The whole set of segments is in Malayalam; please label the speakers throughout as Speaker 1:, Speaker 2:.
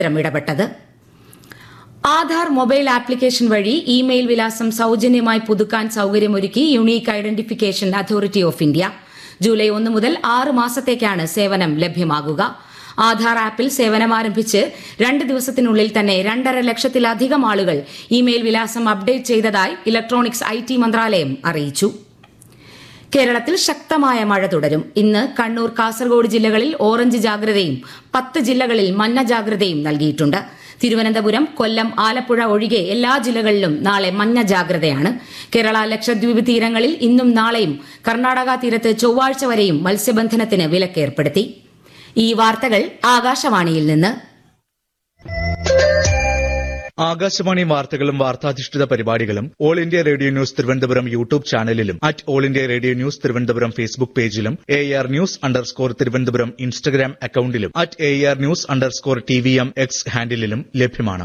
Speaker 1: കേന്ദ്രം ഇടപെട്ടത് ആധാർ മൊബൈൽ ആപ്ലിക്കേഷൻ വഴി ഇമെയിൽ വിലാസം സൌജന്യമായി പുതുക്കാൻ സൌകര്യമൊരുക്കി unique identification authority of India July ഒന്ന് മുതൽ ആറ് മാസത്തേക്കാണ് സേവനം ലഭ്യമാകുക ആധാർ ആപ്പിൽ സേവനം ആരംഭിച്ച് രണ്ട് ദിവസത്തിനുള്ളിൽ തന്നെ രണ്ടര ലക്ഷത്തിലധികം ആളുകൾ ഇമെയിൽ വിലാസം അപ്ഡേറ്റ് ചെയ്തതായി ഇലക്ട്രോണിക്സ് ഐ ടി മന്ത്രാലയം അറിയിച്ചു കേരളത്തിൽ ശക്തമായ മഴ തുടരും ഇന്ന് കണ്ണൂർ കാസർഗോഡ് ജില്ലകളിൽ ഓറഞ്ച് ജാഗ്രതയും പത്ത് ജില്ലകളിൽ മഞ്ഞ ജാഗ്രതയും നൽകിയിട്ടുണ്ട് തിരുവനന്തപുരം കൊല്ലം ആലപ്പുഴ ഒഴികെ എല്ലാ ജില്ലകളിലും നാളെ മഞ്ഞ ജാഗ്രതയാണ് കേരള ലക്ഷദ്വീപ് തീരങ്ങളിൽ ഇന്നും നാളെയും കർണാടക തീരത്ത് ചൊവ്വാഴ്ച വരെയും മത്സ്യബന്ധനത്തിന് വിലക്കേർപ്പെടുത്തി ഈ വാർത്തകൾ ആകാശവാണിയിൽ നിന്ന്
Speaker 2: ആകാശവാണി വാർത്തകളും വാർത്താധിഷ്ഠിത പരിപാടികളും all India radio news Thiruvananthapuram YouTube ചാനലിലും at all India radio news Thiruvananthapuram Facebook പേജിലും A R news underscore Thiruvananthapuram Instagram അക്കൌണ്ടിലും at A R news underscore T V M X ഹാൻഡിലും ലഭ്യമാണ്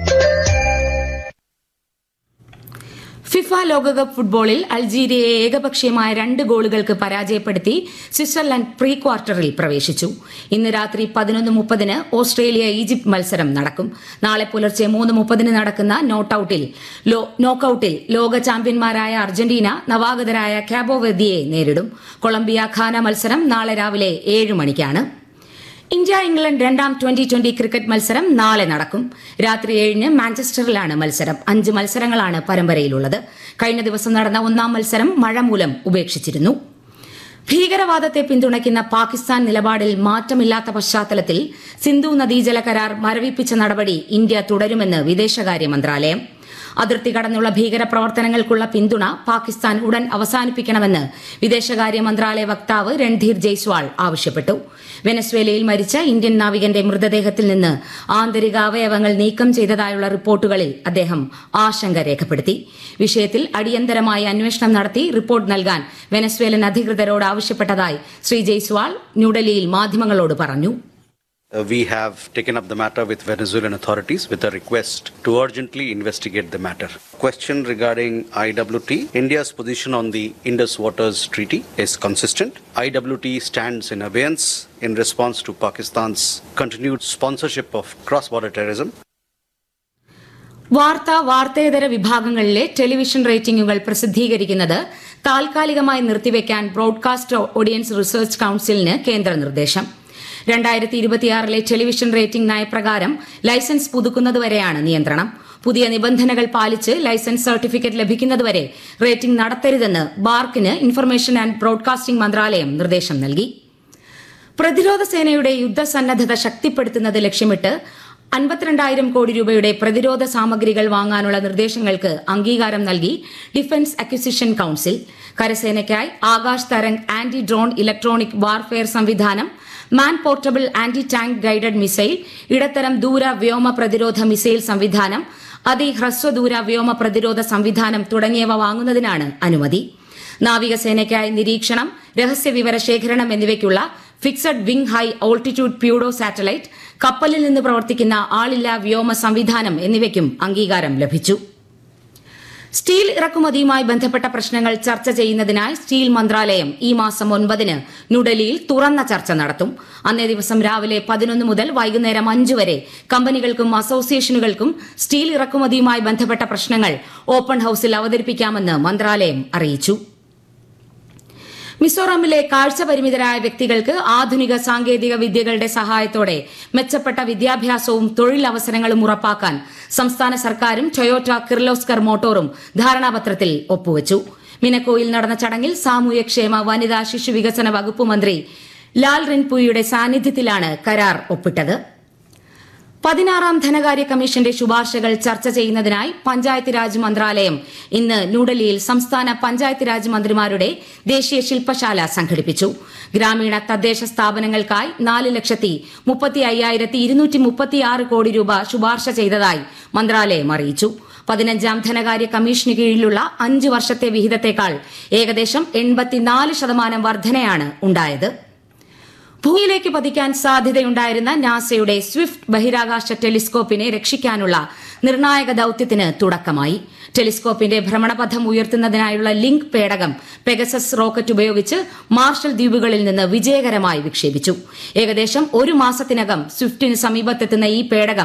Speaker 1: ഫിഫ ലോകകപ്പ് ഫുട്ബോളിൽ അൾജീരിയയെ ഏകപക്ഷീയമായ രണ്ട് ഗോളുകൾക്ക് പരാജയപ്പെടുത്തി സ്വിറ്റ്സർലൻഡ് പ്രീ ക്വാർട്ടറിൽ പ്രവേശിച്ചു ഇന്ന് രാത്രി പതിനൊന്ന് മുപ്പതിന് ഓസ്ട്രേലിയ ഈജിപ്ത് മത്സരം നടക്കും നാളെ പുലർച്ചെ മൂന്ന് മുപ്പതിന് നടക്കുന്ന നോട്ടൌട്ടിൽ നോക്കൌട്ടിൽ ലോക ചാമ്പ്യന്മാരായ അർജന്റീന നവാഗതരായ കാബോവെർദിയെ നേരിടും കൊളംബിയ ഖാന മത്സരം നാളെ രാവിലെ ഏഴ് മണിക്കാണ് ഇന്ത്യ ഇംഗ്ലണ്ട് രണ്ടാം ട്വന്റി ട്വന്റി ക്രിക്കറ്റ് മത്സരം നാളെ നടക്കും രാത്രി ഏഴിന് മാഞ്ചസ്റ്ററിലാണ് മത്സരം അഞ്ച് മത്സരങ്ങളാണ് പരമ്പരയിലുള്ളത് കഴിഞ്ഞ ദിവസം നടന്ന ഒന്നാം മത്സരം മഴ മൂലം ഉപേക്ഷിച്ചിരുന്നു ഭീകരവാദത്തെ പിന്തുണയ്ക്കുന്ന പാകിസ്ഥാൻ നിലപാടിൽ മാറ്റമില്ലാത്ത പശ്ചാത്തലത്തിൽ സിന്ധു നദീജല കരാർ മരവിപ്പിച്ച നടപടി ഇന്ത്യ തുടരുമെന്ന് വിദേശകാര്യ മന്ത്രാലയം അതിർത്തി കടന്നുള്ള ഭീകരപ്രവർത്തനങ്ങൾക്കുള്ള പിന്തുണ പാകിസ്ഥാൻ ഉടൻ അവസാനിപ്പിക്കണമെന്ന് വിദേശകാര്യ മന്ത്രാലയ വക്താവ് രൺധീർ ജയ്സ്വാൾ ആവശ്യപ്പെട്ടു വെനസ്വേലയിൽ മരിച്ച ഇന്ത്യൻ നാവികന്റെ മൃതദേഹത്തിൽ നിന്ന് ആന്തരിക അവയവങ്ങൾ നീക്കം ചെയ്തതായുള്ള റിപ്പോർട്ടുകളിൽ അദ്ദേഹം ആശങ്ക രേഖപ്പെടുത്തി വിഷയത്തിൽ അടിയന്തരമായി അന്വേഷണം നടത്തി റിപ്പോർട്ട് നൽകാൻ വെനസ്വേലൻ അധികൃതരോട് ആവശ്യപ്പെട്ടതായി ശ്രീ ജയ്സ്വാൾ ന്യൂഡൽഹിയിൽ മാധ്യമങ്ങളോട് പറഞ്ഞു
Speaker 3: Uh, we have taken up the matter with Venezuelan authorities with a request to urgently investigate the matter. Question regarding IWT. India's position on the Indus Waters Treaty is consistent. IWT stands in abeyance in response to Pakistan's continued sponsorship of cross border terrorism.
Speaker 1: വാർത്ത വാർത്തേതര വിഭാഗങ്ങളിലെ ടെലിവിഷൻ റേറ്റിംഗുകൾ പ്രസിദ്ധീകരിക്കുന്നത് താൽക്കാലികമായി നിർത്തിവെക്കാൻ ബ്രോഡ്കാസ്റ്റ് ഓഡിയൻസ് റിസർച്ച് കൌൺസിലിന് കേന്ദ്ര നിർദ്ദേശം രണ്ടായിരത്തി ഇരുപത്തിയാറിലെ ടെലിവിഷൻ റേറ്റിംഗ് നയപ്രകാരം ലൈസൻസ് പുതുക്കുന്നതുവരെയാണ് നിയന്ത്രണം പുതിയ നിബന്ധനകൾ പാലിച്ച് ലൈസൻസ് സർട്ടിഫിക്കറ്റ് ലഭിക്കുന്നതുവരെ റേറ്റിംഗ് നടത്തരുതെന്ന് ബാർക്കിന് ഇൻഫർമേഷൻ ആൻഡ് ബ്രോഡ്കാസ്റ്റിംഗ് മന്ത്രാലയം നിർദ്ദേശം നൽകി പ്രതിരോധ സേനയുടെ യുദ്ധസന്നദ്ധത ശക്തിപ്പെടുത്തുന്നത് ലക്ഷ്യമിട്ട് അൻപത്തിരണ്ടായിരം കോടി രൂപയുടെ പ്രതിരോധ സാമഗ്രികൾ വാങ്ങാനുള്ള നിർദ്ദേശങ്ങൾക്ക് അംഗീകാരം നൽകി ഡിഫൻസ് അക്വിസിഷൻ കൌൺസിൽ കരസേനയ്ക്കായി Akash Tarang anti drone electronic warfare സംവിധാനം man portable anti tank guided missile ഇടത്തരം ദൂര വ്യോമ പ്രതിരോധ മിസൈൽ സംവിധാനം അതിഹ്രസ്വദൂര വ്യോമ പ്രതിരോധ സംവിധാനം തുടങ്ങിയവ വാങ്ങുന്നതിനാണ് അനുമതി നാവികസേനയ്ക്കായി നിരീക്ഷണം രഹസ്യവിവര ശേഖരണം എന്നിവയ്ക്കുള്ള fixed wing high altitude pseudo satellite കപ്പലിൽ നിന്ന് പ്രവർത്തിക്കുന്ന ആളില്ലാ വ്യോമ സംവിധാനം എന്നിവയ്ക്കും അംഗീകാരം ലഭിച്ചു സ്റ്റീൽ ഇറക്കുമതിയുമായി ബന്ധപ്പെട്ട പ്രശ്നങ്ങൾ ചർച്ച ചെയ്യുന്നതിനായി സ്റ്റീൽ മന്ത്രാലയം ഈ മാസം ഒൻപതിന് ന്യൂഡൽഹിയിൽ തുറന്ന ചർച്ച നടത്തും അന്നേ ദിവസം രാവിലെ പതിനൊന്ന് മുതൽ വൈകുന്നേരം അഞ്ചു വരെ കമ്പനികൾക്കും അസോസിയേഷനുകൾക്കും സ്റ്റീൽ ഇറക്കുമതിയുമായി ബന്ധപ്പെട്ട പ്രശ്നങ്ങൾ ഓപ്പൺ ഹൌസിൽ അവതരിപ്പിക്കാമെന്ന് മന്ത്രാലയം അറിയിച്ചു മിസോറാമിലെ കാഴ്ച പരിമിതരായ വ്യക്തികൾക്ക് ആധുനിക സാങ്കേതിക വിദ്യകളുടെ സഹായത്തോടെ മെച്ചപ്പെട്ട വിദ്യാഭ്യാസവും തൊഴിലവസരങ്ങളും ഉറപ്പാക്കാൻ സംസ്ഥാന സർക്കാരും ടൊയോട്ട കിർലോസ്കർ മോട്ടോറും ധാരണാപത്രത്തിൽ ഒപ്പുവച്ചു മിനക്കോയിൽ നടന്ന ചടങ്ങിൽ സാമൂഹ്യക്ഷേമ വനിതാ ശിശു വികസന വകുപ്പ് മന്ത്രി ലാൽ റിൻപുയുടെ സാന്നിധ്യത്തിലാണ് കരാർ ഒപ്പിട്ടത് പതിനാറാം ധനകാര്യ കമ്മീഷന്റെ ശുപാർശകൾ ചർച്ച ചെയ്യുന്നതിനായി പഞ്ചായത്ത് രാജ് മന്ത്രാലയം ഇന്ന് ന്യൂഡൽഹിയിൽ സംസ്ഥാന പഞ്ചായത്ത് രാജ് മന്ത്രിമാരുടെ ദേശീയ ശില്പശാല സംഘടിപ്പിച്ചു ഗ്രാമീണ തദ്ദേശ സ്ഥാപനങ്ങൾക്കായി നാല് ലക്ഷത്തി മുപ്പത്തി അയ്യായിരത്തി ഇരുന്നൂറ്റി മുപ്പത്തിയാറ് കോടി രൂപ ശുപാർശ ചെയ്തതായി മന്ത്രാലയം അറിയിച്ചു പതിനഞ്ചാം ധനകാര്യ കമ്മീഷന് കീഴിലുള്ള അഞ്ച് വർഷത്തെ വിഹിതത്തേക്കാൾ ഏകദേശം എൺപത്തിനാല് ശതമാനം വർധനയാണ് ഉണ്ടായത് ഭൂമിയിലേക്ക് പതിക്കാൻ സാധ്യതയുണ്ടായിരുന്ന നാസയുടെ സ്വിഫ്റ്റ് ബഹിരാകാശ ടെലിസ്കോപ്പിനെ രക്ഷിക്കാനുള്ള നിർണായക ദൌത്യത്തിന് തുടക്കമായി ടെലിസ്കോപ്പിന്റെ ഭ്രമണപഥം ഉയർത്തുന്നതിനായുള്ള ലിങ്ക് പേടകം പെഗസസ് റോക്കറ്റ് ഉപയോഗിച്ച് മാർഷൽ ദ്വീപുകളിൽ നിന്ന് വിജയകരമായി വിക്ഷേപിച്ചു ഏകദേശം ഒരു മാസത്തിനകം സ്വിഫ്റ്റിന് സമീപത്തെത്തുന്ന ഈ പേടകം